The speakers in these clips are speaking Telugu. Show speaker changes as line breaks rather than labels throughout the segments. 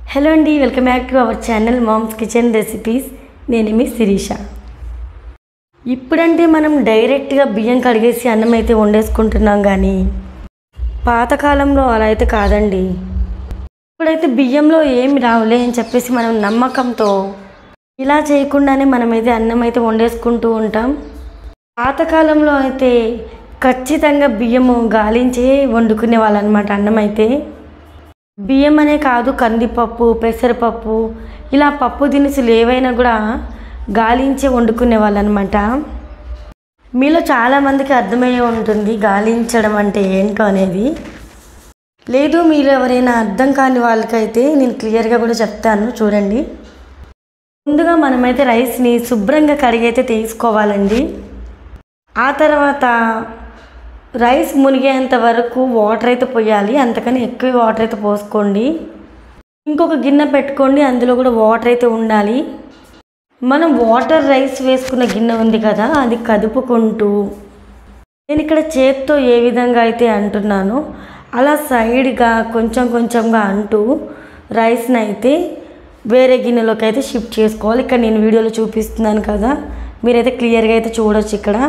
హలో అండి welcome back to our channel moms kitchen recipes నేను మీ శిరీష ఇప్పుడంటే మనం డైరెక్ట్గా బియ్యం కడిగేసి అన్నం అయితే వండేసుకుంటున్నాం కానీ పాతకాలంలో అలా అయితే కాదండి ఇప్పుడైతే బియ్యంలో ఏమి రావులే అని చెప్పేసి మనం నమ్మకంతో ఇలా చేయకుండానే మనమైతే అన్నం అయితే వండేసుకుంటూ ఉంటాం పాతకాలంలో అయితే ఖచ్చితంగా బియ్యము గాలించే వండుకునే వాళ్ళు అనమాట అన్నం అయితే బియ్యం అనే కాదు కందిపప్పు పెసరపప్పు ఇలా పప్పు దినుసులు ఏవైనా కూడా గాలించే వండుకునే వాళ్ళు అనమాట మీలో చాలామందికి అర్థమయ్యే ఉంటుంది గాలించడం అంటే ఏంటో అనేది లేదు మీరు ఎవరైనా అర్థం కాని వాళ్ళకైతే నేను క్లియర్గా కూడా చెప్తాను చూడండి ముందుగా మనమైతే రైస్ని శుభ్రంగా కడిగైతే తీసుకోవాలండి ఆ తర్వాత రైస్ మునిగేంత వరకు వాటర్ అయితే పోయాలి అంతకని ఎక్కువ వాటర్ అయితే పోసుకోండి ఇంకొక గిన్నె పెట్టుకోండి అందులో కూడా వాటర్ అయితే ఉండాలి మనం వాటర్ రైస్ వేసుకున్న గిన్నె ఉంది కదా అది కదుపుకుంటూ నేను ఇక్కడ చేత్తో ఏ విధంగా అయితే అంటున్నానో అలా సైడ్గా కొంచెం కొంచెంగా అంటూ రైస్ని అయితే వేరే గిన్నెలోకి అయితే షిఫ్ట్ చేసుకోవాలి ఇక్కడ నేను వీడియోలో చూపిస్తున్నాను కదా మీరైతే క్లియర్గా అయితే చూడొచ్చు ఇక్కడ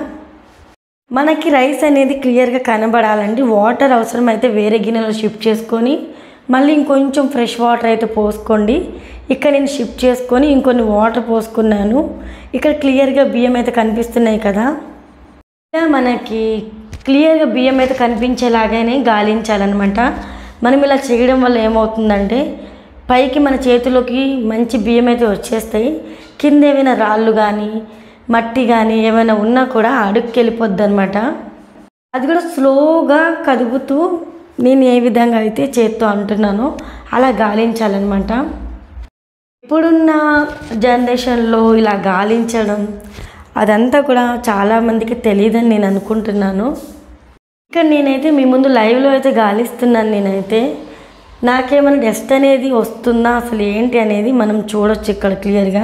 మనకి రైస్ అనేది క్లియర్గా కనబడాలండి వాటర్ అవసరం అయితే వేరే గిన్నెలో షిఫ్ట్ చేసుకొని మళ్ళీ ఇంకొంచెం ఫ్రెష్ వాటర్ అయితే పోసుకోండి ఇక్కడ నేను షిఫ్ట్ చేసుకొని ఇంకొన్ని వాటర్ పోసుకున్నాను ఇక్కడ క్లియర్గా బియ్యం అయితే కనిపిస్తున్నాయి కదా ఇలా మనకి క్లియర్గా బియ్యం అయితే కనిపించేలాగానే గాలించాలన్నమాట మనం ఇలా చేయడం వల్ల ఏమవుతుందంటే పైకి మన చేతిలోకి మంచి బియ్యం అయితే వచ్చేస్తాయి కింద ఏమైనా రాళ్ళు కానీ మట్టి కానీ ఏమైనా ఉన్నా కూడా అడుక్కి వెళ్ళిపోద్ది అనమాట అది కూడా స్లోగా కదుపుతూ నేను ఏ విధంగా అయితే చేత్తో అంటున్నానో అలా గాలించాలన్నమాట ఇప్పుడున్న జనరేషన్లో ఇలా గాలించడం అదంతా కూడా చాలామందికి తెలియదని నేను అనుకుంటున్నాను ఇక్కడ నేనైతే మీ ముందు లైవ్లో అయితే గాలిస్తున్నాను నేనైతే నాకేమైనా డస్ట్ అనేది వస్తుందా అసలు ఏంటి అనేది మనం చూడొచ్చు ఇక్కడ క్లియర్గా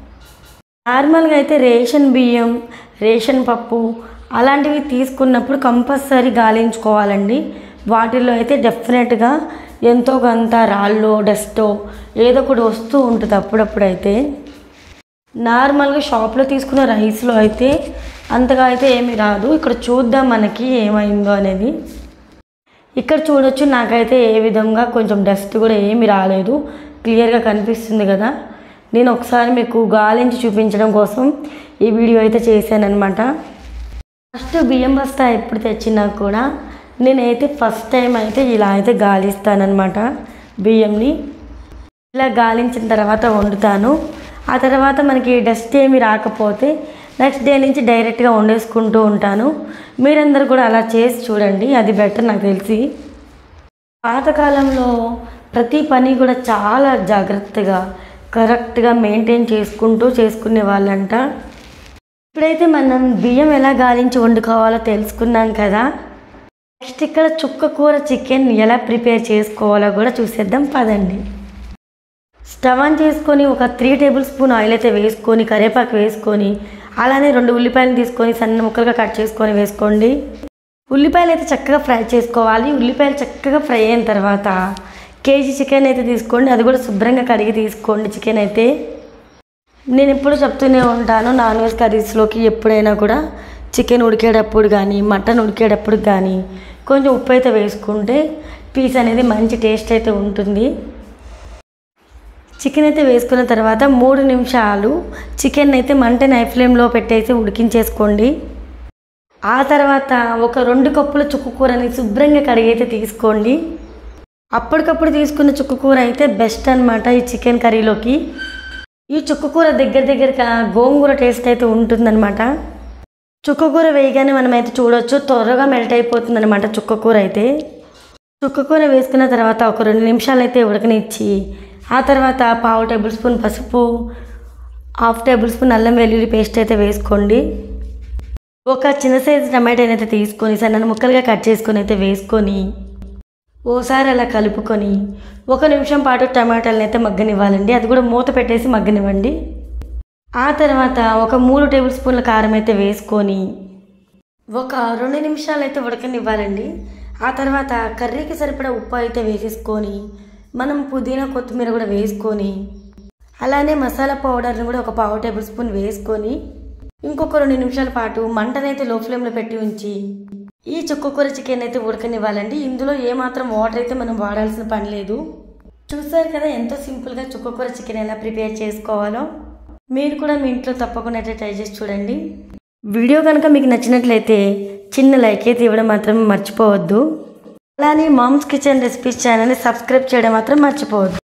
నార్మల్గా అయితే రేషన్ బియ్యం రేషన్ పప్పు అలాంటివి తీసుకున్నప్పుడు కంపల్సరీ గాలించుకోవాలండి వాటిల్లో అయితే డెఫినెట్గా ఎంతో కొంత రాళ్ళు డస్టో ఏదో ఒకటి వస్తూ ఉంటుంది అప్పుడప్పుడు అయితే నార్మల్గా షాప్లో తీసుకున్న రైస్లో అయితే అంతగా అయితే ఏమీ రాదు ఇక్కడ చూద్దాం మనకి ఏమైందో అనేది ఇక్కడ చూడొచ్చు నాకైతే ఏ విధంగా కొంచెం డస్ట్ కూడా ఏమీ రాలేదు క్లియర్గా కనిపిస్తుంది కదా నేను ఒకసారి మీకు గాలించి చూపించడం కోసం ఈ వీడియో అయితే చేశాను అనమాట ఫస్ట్ బియ్యం బస్తా ఎప్పుడు తెచ్చినా కూడా నేనైతే ఫస్ట్ టైం అయితే ఇలా అయితే గాలిస్తానమాట బియ్యంని ఇలా గాలించిన తర్వాత వండుతాను ఆ తర్వాత మనకి డస్ట్ ఏమి రాకపోతే నెక్స్ట్ డే నుంచి డైరెక్ట్గా వండేసుకుంటూ ఉంటాను మీరందరూ కూడా అలా చేసి చూడండి అది బెటర్ నాకు తెలిసి పాతకాలంలో ప్రతి పని కూడా చాలా జాగ్రత్తగా కరెక్ట్గా మెయింటైన్ చేసుకుంటూ చేసుకునే వాళ్ళంట ఇప్పుడైతే మనం బియ్యం ఎలా గాలించి వండుకోవాలో తెలుసుకున్నాం కదా నెక్స్ట్ ఇక్కడ చుక్క కూర చికెన్ ఎలా ప్రిపేర్ చేసుకోవాలో కూడా చూసేద్దాం పదండి స్టవ్ ఆన్ చేసుకొని ఒక త్రీ టేబుల్ స్పూన్ ఆయిల్ అయితే వేసుకొని కరివేపాకు వేసుకొని అలానే రెండు ఉల్లిపాయలు తీసుకొని సన్న ముక్కలుగా కట్ చేసుకొని వేసుకోండి ఉల్లిపాయలు అయితే చక్కగా ఫ్రై చేసుకోవాలి ఉల్లిపాయలు చక్కగా ఫ్రై అయిన తర్వాత కేజీ చికెన్ అయితే తీసుకోండి అది కూడా శుభ్రంగా కడిగి తీసుకోండి చికెన్ అయితే నేను ఎప్పుడు చెప్తూనే ఉంటాను నాన్ వెజ్ కర్రీస్లోకి ఎప్పుడైనా కూడా చికెన్ ఉడికేటప్పుడు కానీ మటన్ ఉడికేటప్పుడు కానీ కొంచెం ఉప్పు అయితే వేసుకుంటే పీస్ అనేది మంచి టేస్ట్ అయితే ఉంటుంది చికెన్ అయితే వేసుకున్న తర్వాత మూడు నిమిషాలు చికెన్ అయితే మంట నై ఫ్లేమ్లో పెట్టేసి ఉడికించేసుకోండి ఆ తర్వాత ఒక రెండు కప్పుల చుక్కు కూరని శుభ్రంగా కడిగైతే తీసుకోండి అప్పటికప్పుడు తీసుకున్న చుక్కు కూర అయితే బెస్ట్ అనమాట ఈ చికెన్ కర్రీలోకి ఈ చుక్క కూర దగ్గర దగ్గరగా గోంగూర టేస్ట్ అయితే ఉంటుందన్నమాట చుక్క కూర వేయగానే మనం అయితే చూడొచ్చు త్వరగా మెల్ట్ అయిపోతుంది అనమాట చుక్క కూర అయితే చుక్క కూర వేసుకున్న తర్వాత ఒక రెండు నిమిషాలు అయితే ఉడకనిచ్చి ఆ తర్వాత పావు టేబుల్ స్పూన్ పసుపు హాఫ్ టేబుల్ స్పూన్ అల్లం వెల్లుల్లి పేస్ట్ అయితే వేసుకోండి ఒక చిన్న సైజు టమాటాని అయితే తీసుకొని సన్న ముక్కలుగా కట్ చేసుకొని అయితే వేసుకొని ఓసారి అలా కలుపుకొని ఒక నిమిషం పాటు టమాటాలను అయితే మగ్గనివ్వాలండి అది కూడా మూత పెట్టేసి మగ్గనివ్వండి ఆ తర్వాత ఒక మూడు టేబుల్ స్పూన్ల కారం అయితే వేసుకొని ఒక రెండు నిమిషాలు అయితే ఉడకనివ్వాలండి ఆ తర్వాత కర్రీకి సరిపడా ఉప్పు అయితే వేసేసుకొని మనం పుదీనా కొత్తిమీర కూడా వేసుకొని అలానే మసాలా పౌడర్ని కూడా ఒక పావు టేబుల్ స్పూన్ వేసుకొని ఇంకొక రెండు నిమిషాల పాటు మంటనైతే లో ఫ్లేమ్లో పెట్టి ఉంచి ఈ చుక్కకూర చికెన్ అయితే ఉడకనివ్వాలండి ఇందులో ఏమాత్రం వాటర్ అయితే మనం వాడాల్సిన పని లేదు చూసారు కదా ఎంతో సింపుల్గా చుక్కకూర చికెన్ ఎలా ప్రిపేర్ చేసుకోవాలో మీరు కూడా మీ ఇంట్లో తప్పకుండా అయితే ట్రై చేసి చూడండి వీడియో కనుక మీకు నచ్చినట్లయితే చిన్న లైక్ అయితే ఇవ్వడం మాత్రం మర్చిపోవద్దు అలానే మామ్స్ కిచెన్ రెసిపీస్ ఛానల్ని సబ్స్క్రైబ్ చేయడం మాత్రం మర్చిపోవద్దు